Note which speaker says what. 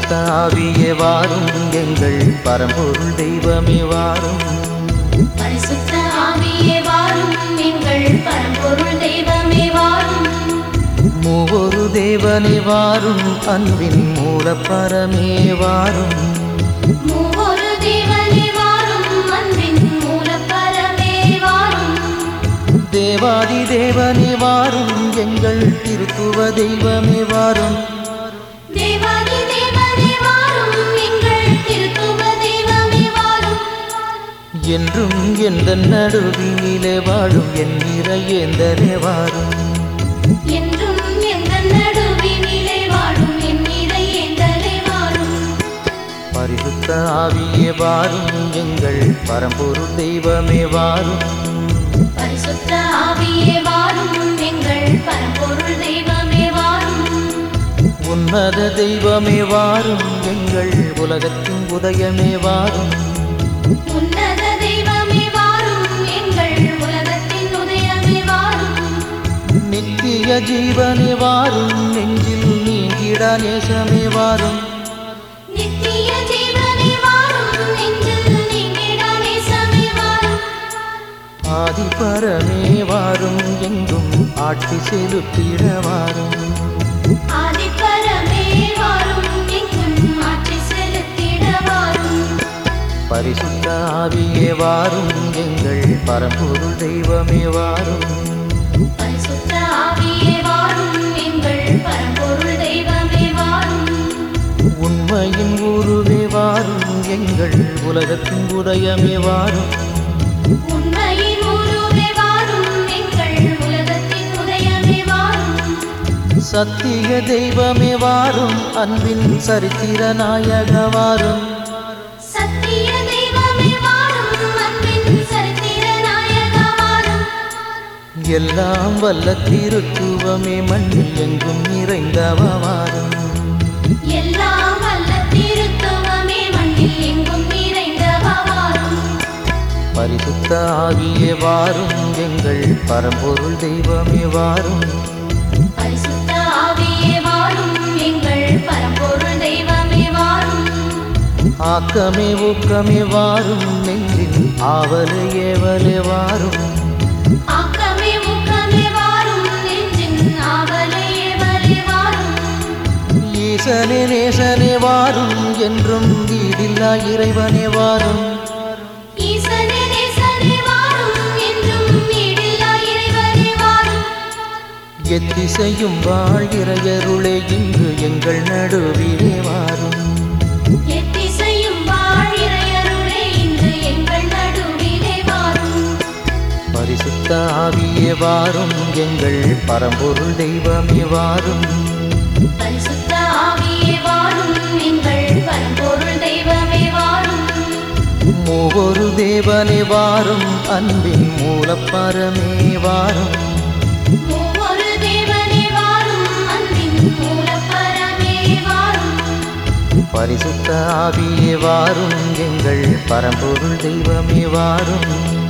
Speaker 1: பரிசுத்த ஆவியே வாரும் எங்கள் பரம்பொருள் தெய்வமே வாரும்
Speaker 2: பரிசுத்த ஆவியே வாரும் எங்கள் பரம்பொருள் தெய்வமே வாரும்
Speaker 1: மூவொரு தேவனே வாரும் அன்பின் மூலப்பரமே வாரும்
Speaker 2: மூவொரு தேவனே வாரும் அன்பின் மூலப்பரமே வாரும்
Speaker 1: தேவாதி தேவனே வாரும் எங்கள் திருத்துவ தெய்வமே வாரும்
Speaker 2: தேவாதி தேவனே வாரும் எங்கள் திருத்துவ தெய்வமே வாரும்
Speaker 1: என்றும் எந்த நடுவினிலே வாழும் என் இறையேந்தலே வாரும்
Speaker 2: என்றும் எந்த நடுவினிலே வாழும் என் இறையேந்தலே வாரும்
Speaker 1: பரிசுத்த ஆவியே வாரும் எங்கள் பரம்பொருள் தெய்வமே வாரும்
Speaker 2: பரிசுத்த ஆவியே வாரும் எங்கள் பரம்பொருள் தெய்வமே வாரும்
Speaker 1: உன்னத தெய்வமே வாரும் எங்கள் உலகத்தின் உதயமே வாரும்
Speaker 2: உன்னத தெய்வமே வாரும் எங்கள் உலகத்தின் உதயமே வாரும்
Speaker 1: நித்திய ஜீவனே வாரும் நெஞ்சில் நீங்கிட நேசமே வாரும்
Speaker 2: நித்திய ஜீவனே வாரும் நெஞ்சில் நீங்கிட நேசமே வாரும்
Speaker 1: ஆதிபரமே வாரும் எங்கும் ஆட்சி செலுத்திட வாரும்
Speaker 2: ஆதிப்பரமே வாரும் எங்கும் ஆட்சி செலுத்திட வாரும்
Speaker 1: பரிசுத்த ஆவியே வாரும் எங்கள் பரம்பொருள் தெய்வமே வாரும்
Speaker 2: பரிசுத்த ஆவியே வாரும் எங்கள் பரம்பொருள் தெய்வமே வாரும்
Speaker 1: உண்மையின் உருவே வாரும் எங்கள் உலகத்தின் உதயமே வாரும்
Speaker 2: உண்மையின் உருவே வாரும் எங்கள் உலகத்தின் உதயமே வாரும்
Speaker 1: சத்திய தெய்வமே வாரும் அன்பின் சரித்திர நாயக வாரும்
Speaker 2: சத்திய தெய்வமே வாரும் அன்பின் சரித்திர நாயக வாரும்
Speaker 1: எல்லாம் வல்ல திருத்துவமே மண்ணில் எங்கும் நிறைந்தவ வாரும்
Speaker 2: எல்லாம் வல்ல திருத்துவமே மண்ணில் எங்கும் நிறைந்தவ வாரும்
Speaker 1: பரிசுத்த ஆவியே வாரும் எங்கள் பரம்பொருள் தெய்வமே வாரும்
Speaker 2: பரிசுத்த ஆவியே வாரும் எங்கள் பரம்பொருள் தெய்வமே வாரும்
Speaker 1: ஆக்கமே ஊக்கமே வாரும் நெஞ்சின் ஆவலே ஏவலே வாரும்
Speaker 2: ஆக்கமே ஊக்கமே வாரும் நெஞ்சின் ஆவலையே வலே வாரும்
Speaker 1: ஈசனே நேசனே வாரும் என்றும் வீடில்லா இறைவனே வாரும்
Speaker 2: ஈசனே நேசனே வாரும் என்றும் நீடில்லா இறைவனே வாரும்
Speaker 1: எத்திசையும் வாழ்கிறையருளே இன்று எங்கள் நடுவிலே வாரும்
Speaker 2: எத்திசையும் வாழிறையருளே இன்று எங்கள் நடுவிலே வாரும்
Speaker 1: பரிசுத்த ஆவியே வாரும் எங்கள் பரம்பொருள் தெய்வமே வாரும்
Speaker 2: பரிசுத்த ஆவியே வாரும் எங்கள் பரம்பொருள் தெய்வமே வாரும்
Speaker 1: மூவொரு தேவனே வாரும் அன்பின் மூலப்பரமே வாரும்
Speaker 2: மூவொரு தேவனே வாரும் அன்பின் மூலப்பரமே வாரும்
Speaker 1: பரிசுத்த ஆவியே வாரும் எங்கள் பரம்பொருள் தெய்வமே வாரும்